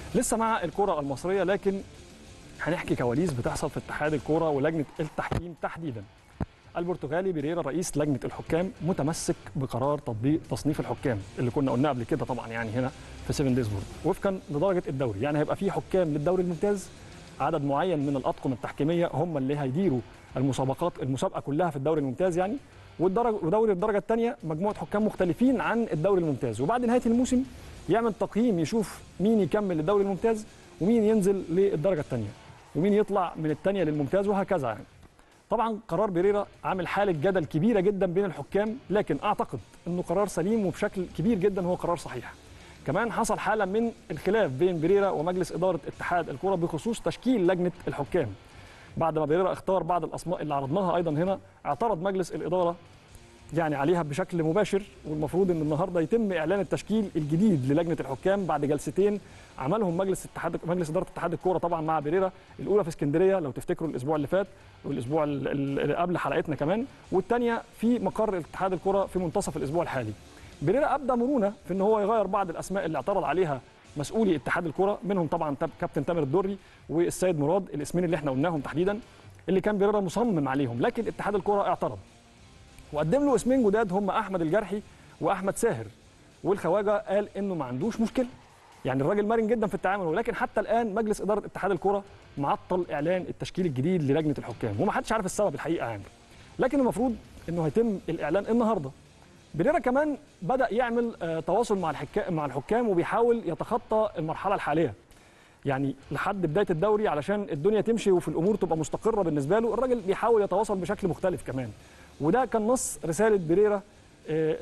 لسه مع الكره المصريه لكن هنحكي كواليس بتحصل في اتحاد الكره ولجنه التحكيم تحديدا البرتغالي بيريرا رئيس لجنه الحكام متمسك بقرار تطبيق تصنيف الحكام اللي كنا قلناه قبل كده طبعا يعني هنا في 7 دايز بورد وفقا لدرجه الدوري يعني هيبقى في حكام للدوري الممتاز عدد معين من الاطقم التحكيميه هم اللي هيديروا المسابقات المسابقه كلها في الدوري الممتاز يعني والدرجه ودوري الدرجه الثانيه مجموعه حكام مختلفين عن الدوري الممتاز وبعد نهايه الموسم يعمل تقييم يشوف مين يكمل الدوري الممتاز ومين ينزل للدرجه الثانيه ومين يطلع من الثانيه للممتاز وهكذا يعني طبعا قرار بيريرا عامل حاله جدل كبيره جدا بين الحكام لكن اعتقد انه قرار سليم وبشكل كبير جدا هو قرار صحيح كمان حصل حاله من الخلاف بين بيريرا ومجلس اداره اتحاد الكره بخصوص تشكيل لجنه الحكام بعد ما بيريرا اختار بعض الاسماء اللي عرضناها ايضا هنا اعترض مجلس الاداره يعني عليها بشكل مباشر والمفروض ان النهارده يتم اعلان التشكيل الجديد للجنه الحكام بعد جلستين عملهم مجلس اتحاد مجلس اداره اتحاد الكوره طبعا مع بيريرا الاولى في اسكندريه لو تفتكروا الاسبوع اللي فات والاسبوع اللي قبل حلقتنا كمان والثانيه في مقر اتحاد الكوره في منتصف الاسبوع الحالي بيريرا ابدى مرونه في ان هو يغير بعض الاسماء اللي اعترض عليها مسؤولي اتحاد الكره منهم طبعا كابتن تامر الدوري والسيد مراد الاسمين اللي احنا قلناهم تحديدا اللي كان بيريرا مصمم عليهم لكن اتحاد الكره اعترض وقدم له اسمين جداد هم احمد الجرحي واحمد ساهر والخواجه قال انه ما عندوش مشكله يعني الراجل مرن جدا في التعامل ولكن حتى الان مجلس اداره اتحاد الكره معطل اعلان التشكيل الجديد للجنه الحكام وما حدش عارف السبب الحقيقه يعني لكن المفروض انه هيتم الاعلان النهارده بيريرا كمان بدا يعمل آه تواصل مع الحكام مع الحكام وبيحاول يتخطى المرحله الحاليه يعني لحد بدايه الدوري علشان الدنيا تمشي وفي الامور تبقى مستقره بالنسبه له الراجل بيحاول يتواصل بشكل مختلف كمان وده كان نص رساله بيريرا آه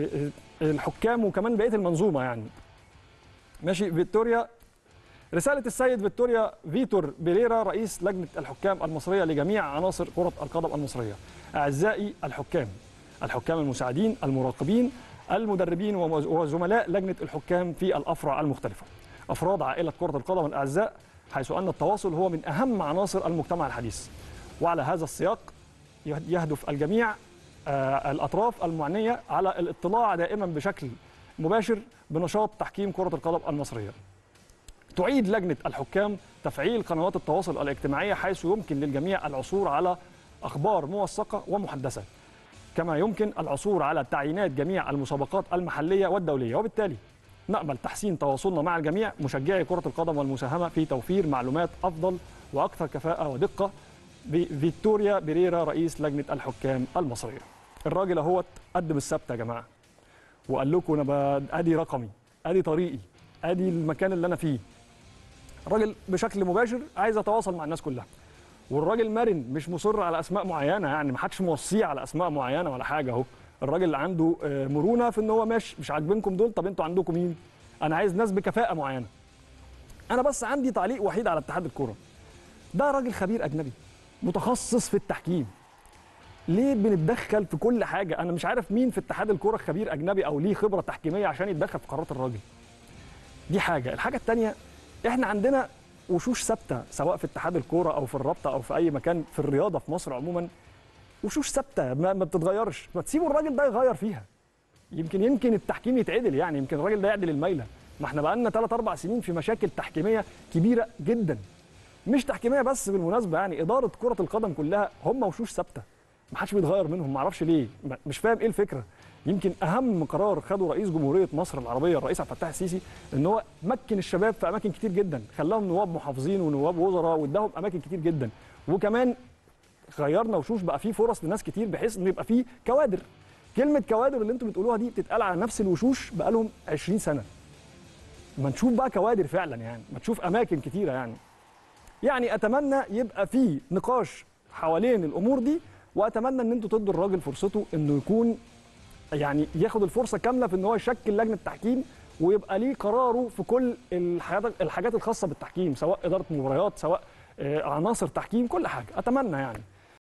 للحكام وكمان بقيه المنظومه يعني ماشي فيكتوريا رسالة السيد فيكتوريا فيتور بيريرا رئيس لجنة الحكام المصرية لجميع عناصر كرة القدم المصرية أعزائي الحكام الحكام المساعدين المراقبين المدربين وزملاء لجنة الحكام في الأفرع المختلفة أفراد عائلة كرة القدم الأعزاء حيث أن التواصل هو من أهم عناصر المجتمع الحديث وعلى هذا السياق يهدف الجميع الأطراف المعنية على الاطلاع دائما بشكل مباشر بنشاط تحكيم كرة القدم المصرية تعيد لجنة الحكام تفعيل قنوات التواصل الاجتماعية حيث يمكن للجميع العثور على أخبار موثقة ومحدثة كما يمكن العثور على تعيينات جميع المسابقات المحلية والدولية وبالتالي نأمل تحسين تواصلنا مع الجميع مشجعي كرة القدم والمساهمة في توفير معلومات أفضل وأكثر كفاءة ودقة بفيكتوريا بيريرا رئيس لجنة الحكام المصرية الراجل اهوت قدم السبت يا جماعة وقال لكم انا ادي رقمي ادي طريقي ادي المكان اللي انا فيه الراجل بشكل مباشر عايز يتواصل مع الناس كلها والراجل مرن مش مصر على اسماء معينه يعني ما حدش موصيه على اسماء معينه ولا حاجه اهو الراجل عنده مرونه في ان هو ماشي مش عاجبينكم دول طب انتوا عندكم مين انا عايز ناس بكفاءه معينه انا بس عندي تعليق وحيد على اتحاد الكوره ده راجل خبير اجنبي متخصص في التحكيم ليه بنتدخل في كل حاجه انا مش عارف مين في اتحاد الكوره خبير اجنبي او ليه خبره تحكيميه عشان يتدخل في قرارات الراجل دي حاجه الحاجه الثانيه احنا عندنا وشوش ثابته سواء في اتحاد الكوره او في الرابطه او في اي مكان في الرياضه في مصر عموما وشوش ثابته ما, ما بتتغيرش ما تسيبوا الراجل ده يغير فيها يمكن يمكن التحكيم يتعدل يعني يمكن الراجل ده يعدل الميله ما احنا بقى لنا 3 4 سنين في مشاكل تحكيميه كبيره جدا مش تحكيميه بس بالمناسبه يعني اداره كره القدم كلها هم وشوش ثابته ما حدش بيتغير منهم ما اعرفش ليه مش فاهم ايه الفكره يمكن اهم قرار خده رئيس جمهوريه مصر العربيه الرئيس عبد الفتاح السيسي ان هو مكن الشباب في اماكن كتير جدا خلاهم نواب محافظين ونواب وزراء واداهم اماكن كتير جدا وكمان غيرنا وشوش بقى فيه فرص لناس كتير بحيث ان يبقى فيه كوادر كلمه كوادر اللي انتم بتقولوها دي بتتقال على نفس الوشوش بقى لهم 20 سنه ما نشوف بقى كوادر فعلا يعني ما تشوف اماكن كتيره يعني يعني اتمنى يبقى في نقاش حوالين الامور دي واتمنى ان انتوا تدوا الراجل فرصته انه يكون يعني ياخد الفرصه كامله في ان هو يشكل لجنه تحكيم ويبقى ليه قراره في كل الحاجات الحاجات الخاصه بالتحكيم سواء اداره مباريات سواء عناصر تحكيم كل حاجه اتمنى يعني